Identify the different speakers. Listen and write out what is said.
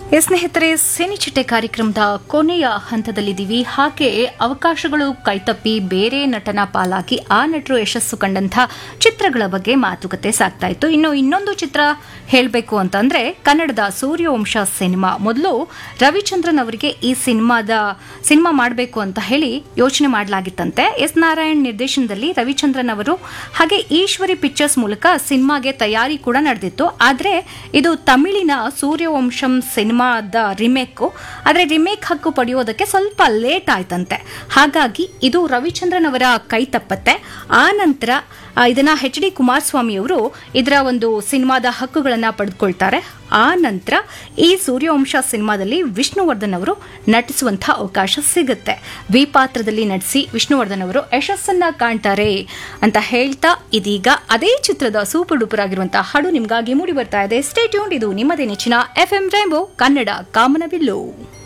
Speaker 1: S ಸ್ನೇಹಿತರೆ ಸಿನಿಚಿಟ್ಟೆ ಕಾರ್ಯಕ್ರಮದ ಕೊನೆಯ ಹಂತದಲ್ಲಿದ್ದೀವಿ ಹಾಗೆ ಅವಕಾಶಗಳು ಕೈತಪ್ಪಿ ಬೇರೆ ನಟನ ಪಾಲಾಗಿ ಆ ನಟರು ಯಶಸ್ಸು ಕಂಡಂಥ ಚಿತ್ರಗಳ ಬಗ್ಗೆ ಮಾತುಕತೆ ಸಾಗ್ತಾ ಇತ್ತು ಇನ್ನು ಇನ್ನೊಂದು ಚಿತ್ರ ಹೇಳಬೇಕು ಅಂತಂದ್ರೆ ಕನ್ನಡದ ಸೂರ್ಯವಂಶ ಸಿನಿಮಾ ಮೊದಲು ರವಿಚಂದ್ರನ್ ಅವರಿಗೆ ಈ ಸಿನಿಮಾದ ಸಿನಿಮಾ ಮಾಡಬೇಕು ಅಂತ ಹೇಳಿ ಯೋಚನೆ ಮಾಡಲಾಗಿತ್ತಂತೆ ಎಸ್ ನಾರಾಯಣ್ ನಿರ್ದೇಶನದಲ್ಲಿ ರವಿಚಂದ್ರನ್ ಅವರು ಹಾಗೆ ಈಶ್ವರಿ ಪಿಕ್ಚರ್ಸ್ ಮೂಲಕ ಸಿನಿಮಾಗೆ ತಯಾರಿ ಕೂಡ ನಡೆದಿತ್ತು ಆದರೆ ಇದು ತಮಿಳಿನ ಸೂರ್ಯವಂಶಂ ಸಿನಿಮಾದ ರಿಮೇಕ್ ಆದರೆ ರಿಮೇಕ್ ಹಕ್ಕು ಪಡೆಯೋದಕ್ಕೆ ಸ್ವಲ್ಪ ಲೇಟ್ ಆಯ್ತಂತೆ ಹಾಗಾಗಿ ಇದು ರವಿಚಂದ್ರನ್ ಅವರ ಕೈ ತಪ್ಪತ್ತೆ ಆ ನಂತರ ಆ, ಇದನ್ನ ಎಚ್ ಡಿ ಕುಮಾರಸ್ವಾಮಿ ಅವರು ಇದರ ಒಂದು ಸಿನಿಮಾದ ಹಕ್ಕುಗಳನ್ನ ಪಡೆದುಕೊಳ್ತಾರೆ ಆ ನಂತರ ಈ ಸೂರ್ಯವಂಶ ಸಿನಿಮಾದಲ್ಲಿ ವಿಷ್ಣುವರ್ಧನ್ ಅವರು ನಟಿಸುವಂತಹ ಅವಕಾಶ ಸಿಗುತ್ತೆ ವಿ ಪಾತ್ರದಲ್ಲಿ ನಟಿಸಿ ವಿಷ್ಣುವರ್ಧನ್ ಅವರು ಯಶಸ್ಸನ್ನ ಕಾಣ್ತಾರೆ ಅಂತ ಹೇಳ್ತಾ ಇದೀಗ ಅದೇ ಚಿತ್ರದ ಸೂಪರ್ ಡೂಪರ್ ಆಗಿರುವಂತಹ ಹಾಡು ನಿಮಗಾಗಿ ಮೂಡಿ ಬರ್ತಾ ಇದೆ ಸ್ಟೇ ಟ್ಯೂನ್ ಇದು ನಿಮ್ಮದೇ ನೆಚ್ಚಿನ ಎಫ್ ಎಂ ರೈಂಬೋ ಕನ್ನಡ ಕಾಮನಬಿಲ್ಲು